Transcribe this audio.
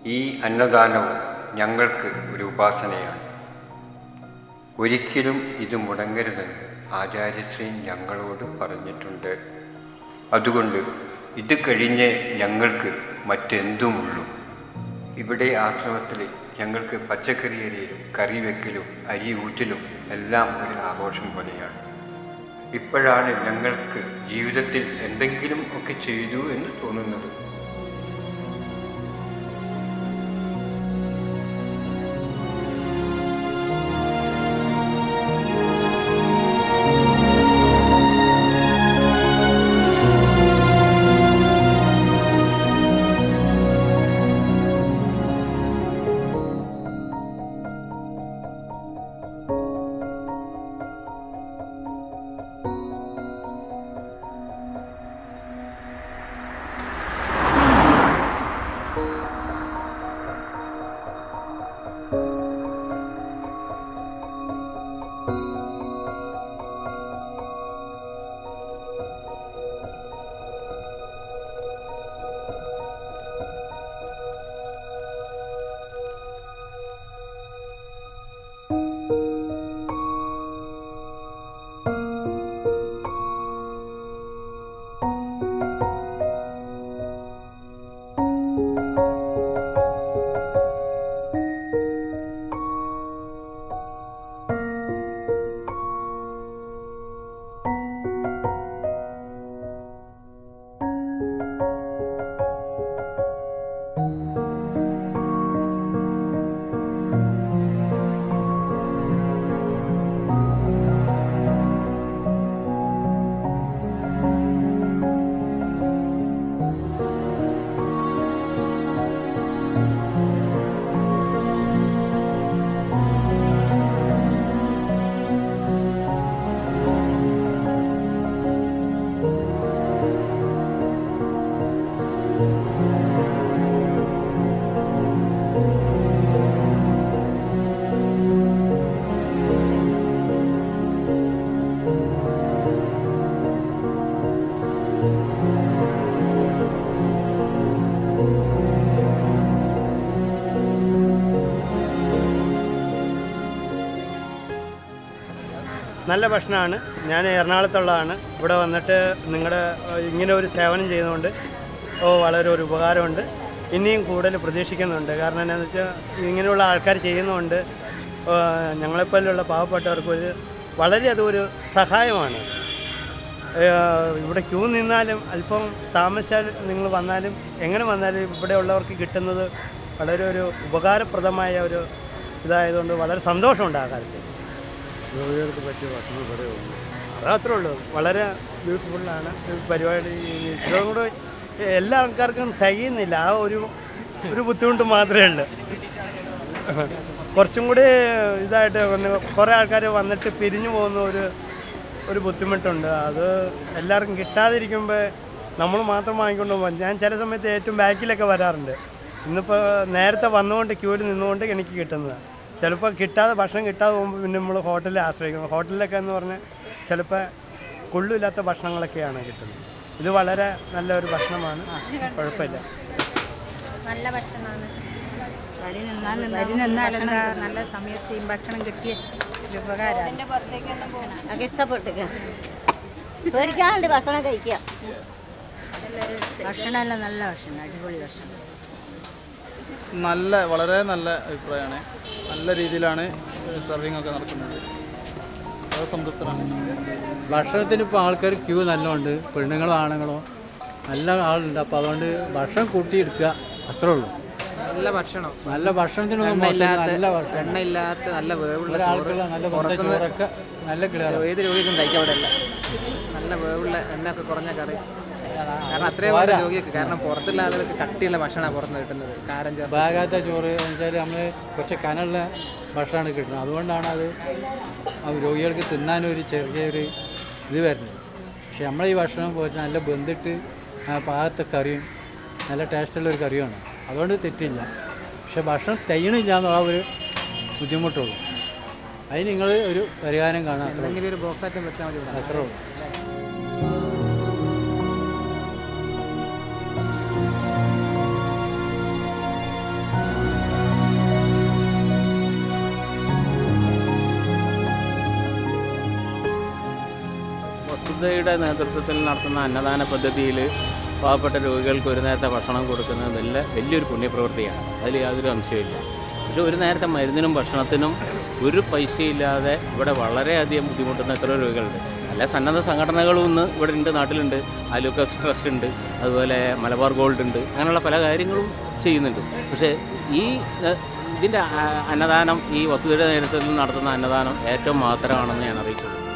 ഈ അന്നദാനവും ഞങ്ങൾക്ക് ഒരു ഉപാസനയാണ് ഒരിക്കലും ഇത് മുടങ്ങരുതെന്ന് ആചാര്യശ്രീ ഞങ്ങളോട് പറഞ്ഞിട്ടുണ്ട് അതുകൊണ്ട് ഇത് കഴിഞ്ഞ് ഞങ്ങൾക്ക് മറ്റെന്തുമുള്ളൂ ഇവിടെ ആശ്രമത്തിൽ ഞങ്ങൾക്ക് പച്ചക്കറി അരിയിലും കറി വെക്കലും അരി ഊറ്റലും എല്ലാം ഒരു ആഘോഷം പോലെയാണ് ഇപ്പോഴാണ് ഞങ്ങൾക്ക് ജീവിതത്തിൽ എന്തെങ്കിലും ഒക്കെ ചെയ്തു എന്ന് തോന്നുന്നത് നല്ല ഭക്ഷണമാണ് ഞാൻ എറണാകുളത്തുള്ളതാണ് ഇവിടെ വന്നിട്ട് നിങ്ങളുടെ ഇങ്ങനെ ഒരു സേവനം ചെയ്യുന്നതുകൊണ്ട് ഓ വളരെ ഒരു ഉപകാരമുണ്ട് ഇനിയും കൂടുതൽ പ്രതീക്ഷിക്കുന്നുണ്ട് കാരണം എന്താണെന്ന് വെച്ചാൽ ഇങ്ങനെയുള്ള ആൾക്കാർ ചെയ്യുന്നതുകൊണ്ട് ആ, ഞങ്ങളെപ്പോലുള്ള പാവപ്പെട്ടവർക്ക് ഒരു വളരെയധികം ഒരു സഹായമാണ് ഏ, ഇവിടെ ക്യൂ നിന്നാലും അല്പം താമസിച്ചാൽ നിങ്ങൾ വന്നാലും എങ്ങനെ വന്നാലും ഇവിടെ ഉള്ളവർക്ക് കിട്ടുന്നത് വളരെ ഒരു ഉപകാരപ്രദമായ ഒരു ഇതായതുകൊണ്ട് വളരെ സന്തോഷമുണ്ട് ആ കാര്യത്തിൽ രോഗികൾക്ക് പറ്റിയ ഭക്ഷണം ഇവിടെ ഉണ്ട് അതത്രേ ഉള്ളൂ വളരെ ബ്യൂട്ടിഫുള്ളാണ് ഈ പരിപാടി ഇത്രയും കൂടെ എല്ലാ ആൾക്കാർക്കും തികയുന്നില്ല ആ ഒരു ഒരു ബുദ്ധിമുട്ട് മാത്രമേ ഉള്ളൂ കുറച്ചും കൂടി ഇതായിട്ട് വന്ന് കുറേ ആൾക്കാർ വന്നിട്ട് പിരിഞ്ഞു പോകുന്ന ഒരു ഒരു ബുദ്ധിമുട്ടുണ്ട് അത് എല്ലാവർക്കും കിട്ടാതിരിക്കുമ്പോൾ നമ്മൾ മാത്രം വാങ്ങിക്കൊണ്ട് പോകും ഞാൻ ചില സമയത്ത് ഏറ്റവും ബാക്കിലൊക്കെ വരാറുണ്ട് ഇന്നിപ്പോൾ നേരത്തെ വന്നുകൊണ്ട് ക്യൂവിൽ നിന്നുകൊണ്ട് എനിക്ക് കിട്ടുന്നതാണ് ചിലപ്പോൾ കിട്ടാതെ ഭക്ഷണം കിട്ടാതെ പോകുമ്പോൾ പിന്നെ നമ്മൾ ഹോട്ടലിൽ ആശ്രയിക്കണം ഹോട്ടലിലൊക്കെ എന്ന് പറഞ്ഞാൽ ചിലപ്പോൾ കൊള്ളില്ലാത്ത ഭക്ഷണങ്ങളൊക്കെയാണ് കിട്ടുന്നത് ഇത് വളരെ നല്ലൊരു ഭക്ഷണമാണ് കുഴപ്പമില്ല നല്ല ഭക്ഷണമാണ് വരി നിന്നാൽ വരി നിന്നാലെന്താ നല്ല സമയത്ത് ഈ ഭക്ഷണം കിട്ടിയ ഒരു ഉപകാരമാണ് എൻ്റെ പുറത്തേക്കൊന്നും പോകണം ഒക്കെ ഇഷ്ടപ്പെട്ടിക്ക പേടിക്കാണ്ട് ഭക്ഷണം കഴിക്കുക ഭക്ഷണമെല്ലാം നല്ല ഭക്ഷണം അടിപൊളി ഭക്ഷണം നല്ല വളരെ നല്ല അഭിപ്രായമാണ് നല്ല രീതിയിലാണ് സർവിങ് ഒക്കെ നടക്കുന്നത് വളരെ സംതൃപ്തരാണ് ഭക്ഷണത്തിന് ഇപ്പോൾ ആൾക്കാർ ക്യൂ നല്ലോണ്ട് പെണ്ണുങ്ങളോ ആണുങ്ങളോ നല്ല ആളുണ്ട് അപ്പോൾ അതുകൊണ്ട് ഭക്ഷണം കൂട്ടിയെടുക്കുക അത്രേ ഉള്ളൂ നല്ല ഭക്ഷണം നല്ല ഭക്ഷണത്തിനൊന്നും മോശമില്ല, നല്ല ഭക്ഷണം എണ്ണയില്ലാത്ത നല്ല വേവുള്ള ഒരാൾക്കുള്ള നല്ല വെന്ത പുറത്തുനിന്ന് ചോറൊക്കെ നല്ല ക്ലിയർ ഏത് രോഗിക്കും കഴിക്കാൻ പാടില്ല നല്ല വേവുള്ള എണ്ണയൊക്കെ കുറഞ്ഞ കറി കാരണം അത്രയും വേണ്ട രോഗിക്ക് കാരണം പുറത്തുള്ള ആളുകൾക്ക് കട്ടിയുള്ള ഭക്ഷണമാണ് പുറത്തുനിന്ന് കിട്ടുന്നത് കാരം ചേർത്ത് ബാഗാത്ത ചോറ് എന്ന് വെച്ചാൽ നമ്മൾ കുറച്ച് കനുള്ള ഭക്ഷണമാണ് കിട്ടുന്നത് അതുകൊണ്ടാണ് അത് ആ രോഗികൾക്ക് തിന്നാനൊരു ചെറിയൊരു ഇത് വരുന്നത് പക്ഷെ നമ്മളെ ഈ ഭക്ഷണം പോയിട്ട് നല്ല ബന്ധിട്ട് ആ പാകത്തെ കറിയും നല്ല ടേസ്റ്റുള്ള ഒരു കറിയുമാണ് അതുകൊണ്ട് തെറ്റില്ല പക്ഷെ ഭക്ഷണം തികയണില്ല എന്നുള്ള ഒരു ബുദ്ധിമുട്ടുള്ളൂ അതിന് നിങ്ങൾ ഒരു പരിഹാരം കാണാം അത്രേ ഉള്ളൂ. എന്തെങ്കിലും ഒരു ബോക്സ് ഐറ്റം വെച്ചാൽ മതി ഇവിടെ. അത്രേ ഉള്ളൂ വസുധയുടെ നേതൃത്വത്തിൽ നടത്തുന്ന അന്നദാന പദ്ധതിയിൽ പാവപ്പെട്ട രോഗികൾക്ക് ഒരു നേരത്തെ ഭക്ഷണം കൊടുക്കുന്നത് നല്ല വലിയൊരു പുണ്യപ്രവൃത്തിയാണ് അതിൽ യാതൊരു സംശയമില്ല പക്ഷേ ഒരു നേരത്തെ മരുന്നിനും ഭക്ഷണത്തിനും ഒരു പൈസയില്ലാതെ ഇവിടെ വളരെയധികം ബുദ്ധിമുട്ടുന്ന എത്രയോ രോഗികളുണ്ട് നല്ല സന്നദ്ധ സംഘടനകളും ഇന്ന് ഇവിടെ ഉണ്ട് നാട്ടിലുണ്ട് ആലൂക്കസ് ട്രസ്റ്റ് ഉണ്ട് അതുപോലെ മലബാർ ഗോൾഡ് ഉണ്ട് അങ്ങനെയുള്ള പല കാര്യങ്ങളും ചെയ്യുന്നുണ്ട് പക്ഷേ ഈ ഏഹ്, ഇതിൻ്റെ ആ, അന്നദാനം ഈ വസുധയുടെ നേതൃത്വത്തിൽ നടത്തുന്ന അന്നദാനം ഏറ്റവും മാത്രമാണെന്ന് ഞാൻ അറിയിക്കുന്നു